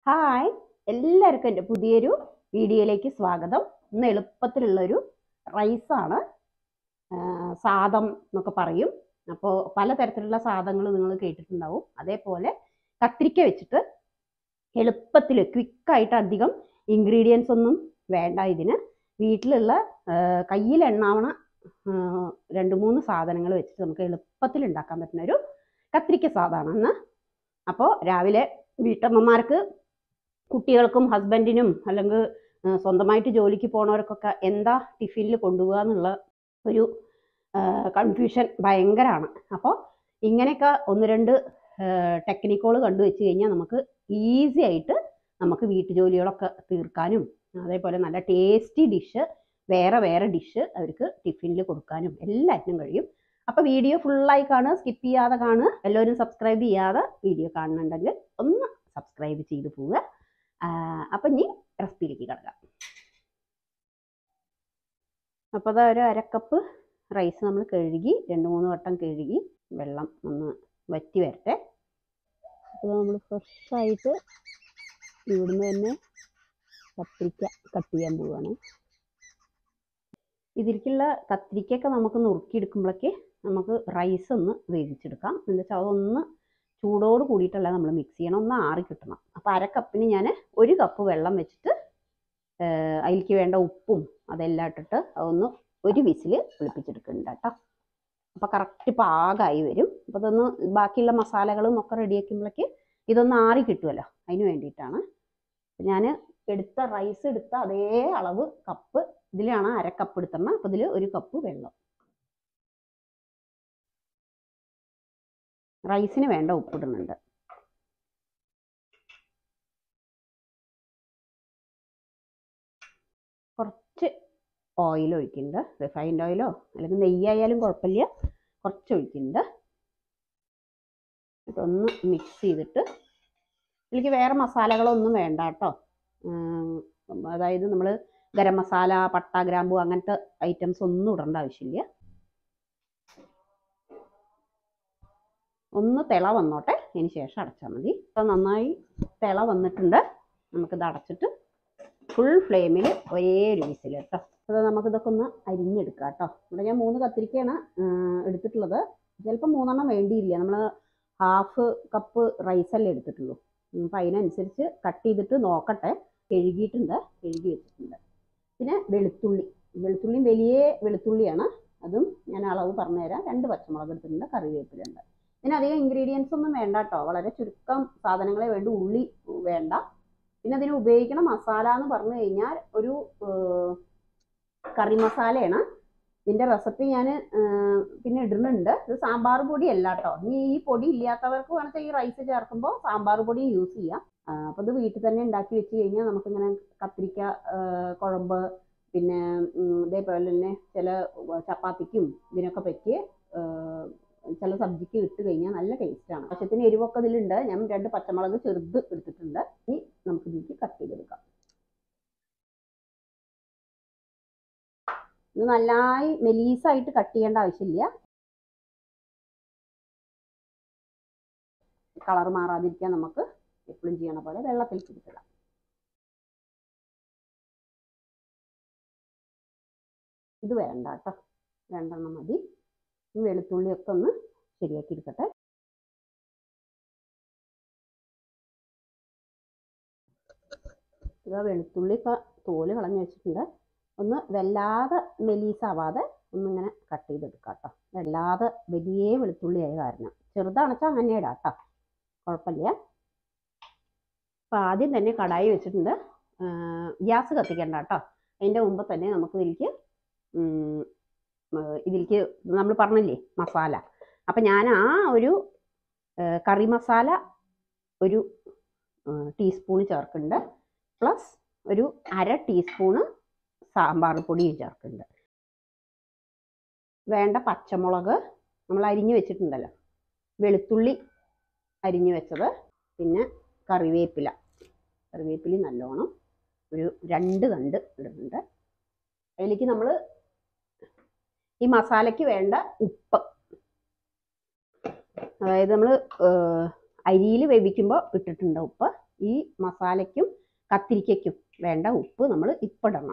hi എല്ലാവർക്കും എൻ്റെ പുതിയൊരു വീഡിയോയിലേക്ക് സ്വാഗതം ഇന്ന് എളുപ്പത്തിലുള്ളൊരു റൈസാണ് സാദം എന്നൊക്കെ പറയും അപ്പോൾ പലതരത്തിലുള്ള സാദങ്ങൾ നിങ്ങൾ കേട്ടിട്ടുണ്ടാവും അതേപോലെ കത്തിരിക്ക വെച്ചിട്ട് എളുപ്പത്തിൽ ക്വിക്കായിട്ട് അധികം ഇൻഗ്രീഡിയൻസ് ഒന്നും വേണ്ട ഇതിന് വീട്ടിലുള്ള കയ്യിൽ എണ്ണാവണ ആ, രണ്ട് മൂന്ന് സാധനങ്ങൾ വെച്ചിട്ട് നമുക്ക് എളുപ്പത്തിൽ ഉണ്ടാക്കാൻ പറ്റുന്ന ഒരു കത്തിരിക്ക സാദമാണ് ഇന്ന് അപ്പോൾ രാവിലെ വീട്ടമ്മമാർക്ക് കുട്ടികൾക്കും ഹസ്ബൻഡിനും അല്ലെങ്കിൽ ആ, സ്വന്തമായിട്ട് ജോലിക്ക് പോണവർക്കൊക്കെ എന്താ ടിഫിനിൽ കൊണ്ടുപോകുക എന്നുള്ള ഒരു കൺഫ്യൂഷൻ ഭയങ്കരമാണ് അപ്പോൾ ഇങ്ങനെയൊക്കെ ഒന്ന് രണ്ട് ടെക്നിക്കുകൾ കണ്ടു വെച്ച് കഴിഞ്ഞാൽ നമുക്ക് ഈസി ആയിട്ട് നമുക്ക് വീട്ടുജോലികളൊക്കെ തീർക്കാനും അതേപോലെ നല്ല ടേസ്റ്റി ഡിഷ് വേറെ വേറെ ഡിഷ് അവർക്ക് ടിഫിനിൽ കൊടുക്കാനും എല്ലാറ്റിനും കഴിയും അപ്പോൾ വീഡിയോ ഫുള്ളായി കാണുക സ്കിപ്പ് ചെയ്യാതെ കാണുക എല്ലാവരും സബ്സ്ക്രൈബ് ചെയ്യാതെ വീഡിയോ കാണുന്നുണ്ടെങ്കിൽ ഒന്ന് സബ്സ്ക്രൈബ് ചെയ്ത് പോവുക അപ്പം ഇനി റെസിപ്പിയിലേക്ക് കിടക്കാം അപ്പോൾ അത് ഒരു അരക്കപ്പ് റൈസ് നമ്മൾ കഴുകി രണ്ട് മൂന്ന് വട്ടം കഴുകി വെള്ളം ഒന്ന് വറ്റി വരട്ടെ അപ്പോൾ നമ്മൾ ഫ്രഷായിട്ട് ഇവിടുന്ന് തന്നെ കത്തിരിക്ക കട്ട് ചെയ്യാൻ പോവുകയാണ് ഇതിലേക്കുള്ള കത്തിരിക്കൊക്കെ നമുക്ക് നുറുക്കിയെടുക്കുമ്പോഴേക്ക് നമുക്ക് റൈസ് ഒന്ന് വേവിച്ചെടുക്കാം എന്താ വെച്ചാൽ അതൊന്ന് ചൂടോട് കൂടിയിട്ടല്ല നമ്മൾ മിക്സ് ചെയ്യണം ഒന്ന് ആറി കിട്ടണം അപ്പോൾ അര കപ്പിന് ഞാൻ ഒരു കപ്പ് വെള്ളം വെച്ചിട്ട് അതിലേക്ക് വേണ്ട ഉപ്പും അതെല്ലാം ഇട്ടിട്ട് അതൊന്ന് ഒരു വിസിൽ വെളുപ്പിച്ചെടുക്കുന്നുണ്ട് കേട്ടോ അപ്പോൾ കറക്റ്റ് പാകമായി വരും അപ്പോൾ അതൊന്ന് ബാക്കിയുള്ള മസാലകളും ഒക്കെ റെഡിയാക്കുമ്പോഴേക്ക് ഇതൊന്ന് ആറി കിട്ടുമല്ലോ അതിന് വേണ്ടിയിട്ടാണ് ഞാൻ എടുത്ത റൈസ് എടുത്ത അതേ അളവ് കപ്പ് ഇതിലാണ് അര കപ്പ് എടുത്തണം അപ്പോൾ ഇതിൽ ഒരു കപ്പ് വെള്ളം റൈസിന് വേണ്ട ഉപ്പിടുന്നുണ്ട് കുറച്ച് ഓയിൽ ഒഴിക്കുന്നുണ്ട് റിഫൈൻഡ് ഓയിലോ അല്ലെങ്കിൽ നെയ്യായാലും കുഴപ്പമില്ല കുറച്ച് ഒഴിക്കുന്നുണ്ട് ഇതൊന്ന് മിക്സ് ചെയ്തിട്ട് ഇതിലേക്ക് വേറെ മസാലകളൊന്നും വേണ്ട കേട്ടോ അതായത് നമ്മൾ ഗരം മസാല പട്ട ഗ്രാമ്പു അങ്ങനത്തെ ഐറ്റംസ് ഒന്നും ഇടേണ്ട ആവശ്യമില്ല ഒന്ന് തിള വന്നോട്ടെ അതിന് ശേഷം അടച്ചാൽ മതി ഇപ്പം നന്നായി തിള വന്നിട്ടുണ്ട് നമുക്കിത് അടച്ചിട്ട് ഫുൾ ഫ്ലെയിമിൽ ഒരേ ഒരു വിസിൽ കേട്ടോ അത് നമുക്കിതൊക്കെ ഒന്ന് അരിഞ്ഞെടുക്കാം കേട്ടോ ഇവിടെ ഞാൻ മൂന്ന് കത്തിരിക്കയാണ് എടുത്തിട്ടുള്ളത് ചിലപ്പോൾ മൂന്നെണ്ണം വേണ്ടിയില്ല നമ്മൾ ഹാഫ് കപ്പ് റൈസല്ലേ എടുത്തിട്ടുള്ളൂ അപ്പം അതിനനുസരിച്ച് കട്ട് ചെയ്തിട്ട് നോക്കട്ടെ കഴുകിയിട്ടുണ്ട് കഴുകി വെച്ചിട്ടുണ്ട് പിന്നെ വെളുത്തുള്ളി വെളുത്തുള്ളിയും വലിയ വെളുത്തുള്ളിയാണ് അതും ഞാൻ അളവ് പറഞ്ഞുതരാം രണ്ട് പച്ചമുളക് എടുത്തിട്ടുണ്ട് കറിവേപ്പിലുണ്ട് ഇതിന് അധികം ഇൻഗ്രീഡിയൻസ് ഒന്നും വേണ്ട കേട്ടോ വളരെ ചുരുക്കം സാധനങ്ങളെ വേണ്ട ഉള്ളി വേണ്ട പിന്നെ അതിന് ഉപയോഗിക്കുന്ന മസാല എന്ന് പറഞ്ഞു കഴിഞ്ഞാൽ ഒരു കറി മസാലയാണ് ഇതിൻ്റെ റെസിപ്പി ഞാൻ പിന്നെ ഇടുന്നുണ്ട് ഇത് സാമ്പാർ പൊടി അല്ല കേട്ടോ ഇനി ഈ പൊടി ഇല്ലാത്തവർക്ക് വേണമെങ്കിൽ ഈ റൈസ് ചേർക്കുമ്പോൾ സാമ്പാർ പൊടി യൂസ് ചെയ്യാം അപ്പോൾ ഇത് വീട്ടിൽ തന്നെ ഉണ്ടാക്കി വെച്ച് കഴിഞ്ഞാൽ നമുക്കിങ്ങനെ കത്തിരിക്ക കുഴമ്പ് പിന്നെ ഇതേപോലെ തന്നെ ചില ചപ്പാത്തിക്കും ഇതിനൊക്കെ പറ്റിയ ചില സബ്ജിക്ക് ഇട്ട് കഴിഞ്ഞാൽ നല്ല ടേസ്റ്റാണ് പക്ഷത്തിന് എരിവൊക്കെ ഇതിലുണ്ട് ഞാൻ രണ്ട് പച്ചമുളക് ചെറുത് എടുത്തിട്ടുണ്ട് ഇനി നമുക്ക് ഇതിലേക്ക് കട്ട് ചെയ്തെടുക്കാം ഇത് നന്നായി മെലീസായിട്ട് കട്ട് ചെയ്യേണ്ട ആവശ്യമില്ല കളർ മാറാതിരിക്കാൻ നമുക്ക് എപ്പോഴും ചെയ്യണ പോലെ വെള്ളത്തിൽ പിടിച്ചിടാം ഇത് വേണ്ട കേട്ടോ രണ്ടെണ്ണം മതി ഈ വെളുത്തുള്ളിയൊക്കെ ഒന്ന് ശരിയാക്കി എടുക്കട്ടെ ഇത് വെളുത്തുള്ളി തോല് കളഞ്ഞു വെച്ചിട്ടുണ്ട് ഒന്ന് വല്ലാതെ മെലീസാവാതെ ഒന്നിങ്ങനെ കട്ട് ചെയ്തെടുക്കാം കേട്ടോ വല്ലാതെ വലിയ വെളുത്തുള്ളി ആയ കാരണം ചെറുതാണെച്ചാൽ അങ്ങനെ ഇടാം കേട്ടോ കുഴപ്പമില്ല അപ്പം ആദ്യം തന്നെ കടായി വെച്ചിട്ടുണ്ട് ഗ്യാസ് കത്തിക്കണ്ട കേട്ടോ അതിൻ്റെ മുമ്പ് തന്നെ നമുക്ക് ഇതിലേക്ക് ഇതിലേക്ക് നമ്മൾ പറഞ്ഞില്ലേ മസാല അപ്പം ഞാൻ ആ ഒരു കറി മസാല ഒരു ടീസ്പൂൺ ചേർക്കുന്നുണ്ട് പ്ലസ് ഒരു അര ടീസ്പൂണ് സാമ്പാർ പൊടിയും ചേർക്കുന്നുണ്ട് വേണ്ട പച്ചമുളക് നമ്മൾ അരിഞ്ഞു വെച്ചിട്ടുണ്ടല്ലോ വെളുത്തുള്ളി അരിഞ്ഞു വെച്ചത് പിന്നെ കറിവേപ്പില കറിവേപ്പില നല്ലോണം ഒരു രണ്ട് കണ്ട് ഇടുന്നുണ്ട് അതിലേക്ക് നമ്മൾ ഈ മസാലയ്ക്ക് വേണ്ട ഉപ്പ് അതായത് നമ്മൾ അരിയിൽ വേവിക്കുമ്പോൾ ഇട്ടിട്ടുണ്ട് ഉപ്പ് ഈ മസാലയ്ക്കും കത്തിരിക്കയ്ക്കും വേണ്ട ഉപ്പ് നമ്മൾ ഇപ്പിടണം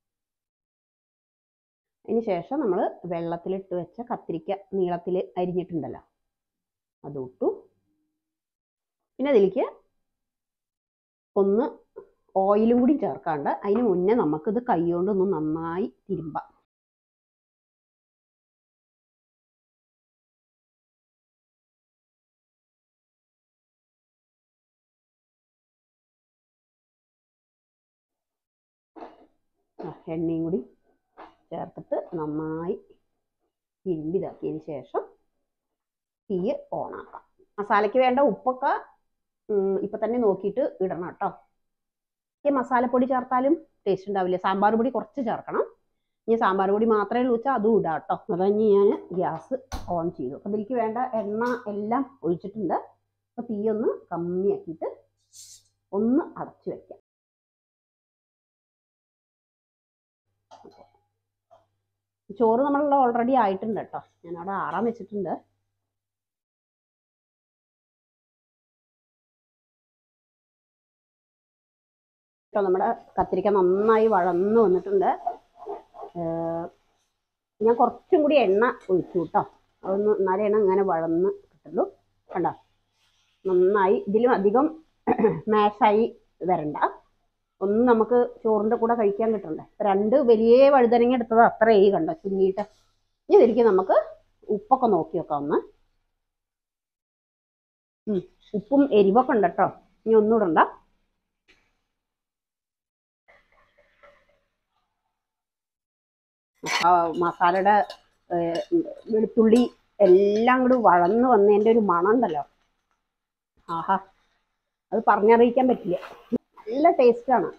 അതിന് ശേഷം നമ്മൾ വെള്ളത്തിലിട്ട് വെച്ച കത്തിരിക്ക നീളത്തിൽ അരിഞ്ഞിട്ടുണ്ടല്ലോ അത് ഇട്ടു പിന്നെ അതിലേക്ക് ഒന്ന് ഓയിലും കൂടി ചേർക്കാണ്ട് അതിന് മുന്നേ നമുക്കിത് കൈകൊണ്ടൊന്ന് നന്നായി തിരുമ്പാം ആ, എണ്ണയും കൂടി ചേർത്തിട്ട് നന്നായി ഇരുമ്പിതാക്കിയതിന് ശേഷം തീ ഓണാക്കാം മസാലയ്ക്ക് വേണ്ട ഉപ്പൊക്കെ ഉം, ഇപ്പൊ തന്നെ നോക്കിയിട്ട് ഇടണം കേട്ടോ ഈ മസാലപ്പൊടി ചേർത്താലും ടേസ്റ്റ് ഉണ്ടാവില്ല സാമ്പാർ പൊടി കുറച്ച് ചേർക്കണം ഇനി സാമ്പാർ പൊടി മാത്രമേ ഉള്ളൂ വെച്ചാൽ അതും ഇടാം കേട്ടോ അതഞ്ഞ് ഞാൻ ഗ്യാസ് ഓൺ ചെയ്തു അപ്പം ഇതിലേക്ക് വേണ്ട എണ്ണ എല്ലാം ഒഴിച്ചിട്ടുണ്ട് അപ്പോൾ തീ ഒന്ന് കമ്മിയാക്കിയിട്ട് ഒന്ന് അടച്ചു വെക്കാം ചോറ് നമ്മളുള്ള ഓൾറെഡി ആയിട്ടുണ്ട് കേട്ടോ ഞാൻ അവിടെ ആറാൻ വെച്ചിട്ടുണ്ട് കേട്ടോ നമ്മുടെ കത്തിരിക്ക നന്നായി വഴന്ന് വന്നിട്ടുണ്ട് ഏർ ഞാൻ കുറച്ചും കൂടി എണ്ണ ഒഴിച്ചു കേട്ടോ അതൊന്ന് എന്നാലേ എണ്ണ ഇങ്ങനെ വഴന്ന് കിട്ടുള്ളൂ കണ്ടോ നന്നായി ഇതിലും അധികം മാഷായി വരണ്ട ഒന്ന് നമുക്ക് ചോറിൻ്റെ കൂടെ കഴിക്കാൻ കിട്ടണ്ടേ ഇപ്പൊ രണ്ട് വലിയ വഴുതനങ്ങ എടുത്തത് അത്ര ഈ കണ്ടോ ചുരുങ്ങിയിട്ട് ഇനി ഇതിലേക്ക് നമുക്ക് ഉപ്പൊക്കെ നോക്കി വെക്കാം ഒന്ന് ഉം, ഉപ്പും എരിവൊക്കെ ഉണ്ട് കേട്ടോ ഇനി ഒന്നും ഇടണ്ട ആ മസാലയുടെ ഏർ, വെളുത്തുള്ളി എല്ലാം കൂടി വഴന്ന് വന്നതിൻ്റെ ഒരു മണം ഉണ്ടല്ലോ ആഹാ അത് പറഞ്ഞറിയിക്കാൻ പറ്റില്ല നല്ല ടേസ്റ്റാണ്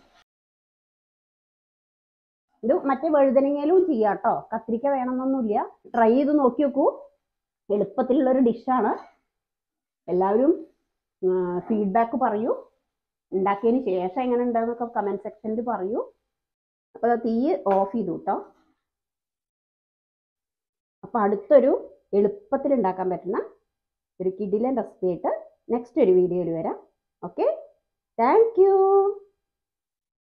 ഇത് മറ്റേ വഴുതനങ്ങയിലും ചെയ്യാം കേട്ടോ കത്തിരിക്ക വേണമെന്നൊന്നുമില്ല ട്രൈ ചെയ്ത് നോക്കി നോക്കൂ എളുപ്പത്തിലുള്ളൊരു ഡിഷാണ് എല്ലാവരും ഫീഡ്ബാക്ക് പറയൂ ഉണ്ടാക്കിയതിന് ശേഷം എങ്ങനെ ഉണ്ടെന്നൊക്കെ കമൻറ്റ് സെക്ഷനിൽ പറയൂ അപ്പോൾ തീ ഓഫ് ചെയ്തു കേട്ടോ അപ്പോൾ അടുത്തൊരു എളുപ്പത്തിൽ ഉണ്ടാക്കാൻ പറ്റുന്ന ഒരു കിഡിലൻ റെസിപ്പി ആയിട്ട് നെക്സ്റ്റ് ഒരു വീഡിയോയിൽ വരാം ഓക്കെ താങ്ക് യു